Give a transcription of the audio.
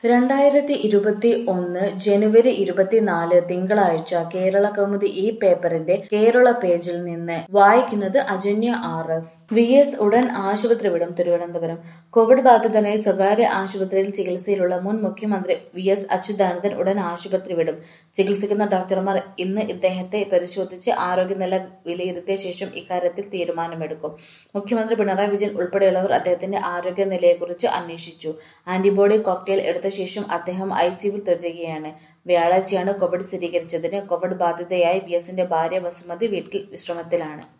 രണ്ടായിരത്തി ഇരുപത്തി ഒന്ന് ജനുവരി ഇരുപത്തിനാല് തിങ്കളാഴ്ച കേരള കൗമുദി ഈ പേപ്പറിന്റെ കേരള പേജിൽ നിന്ന് വായിക്കുന്നത് Ajanya R S V S ഉടൻ ആശുപത്രി വിടും തിരുവനന്തപുരം കോവിഡ് ബാധിതനായി സ്വകാര്യ ആശുപത്രിയിൽ ചികിത്സയിലുള്ള മുൻ മുഖ്യമന്ത്രി വി എസ് അച്യുതാനന്ദൻ ഉടൻ ആശുപത്രി വിടും ചികിത്സിക്കുന്ന ഡോക്ടർമാർ ഇന്ന് ഇദ്ദേഹത്തെ പരിശോധിച്ച് ആരോഗ്യനില വിലയിരുത്തിയ ശേഷം ഇക്കാര്യത്തിൽ തീരുമാനമെടുക്കും മുഖ്യമന്ത്രി പിണറായി വിജയൻ ഉൾപ്പെടെയുള്ളവർ അദ്ദേഹത്തിന്റെ ആരോഗ്യനിലയെക്കുറിച്ച് അന്വേഷിച്ചു ആന്റിബോഡി കോക്ടെയിൽ എടുത്ത ശേഷം അദ്ദേഹം ഐ സിയുവിൽ തുടരുകയാണ് വ്യാഴാഴ്ചയാണ് കോവിഡ് സ്ഥിരീകരിച്ചതിന് കോവിഡ് ബാധിതയായി വി എസിന്റെ ഭാര്യ വസുമതി വീട്ടിൽ വിശ്രമത്തിലാണ്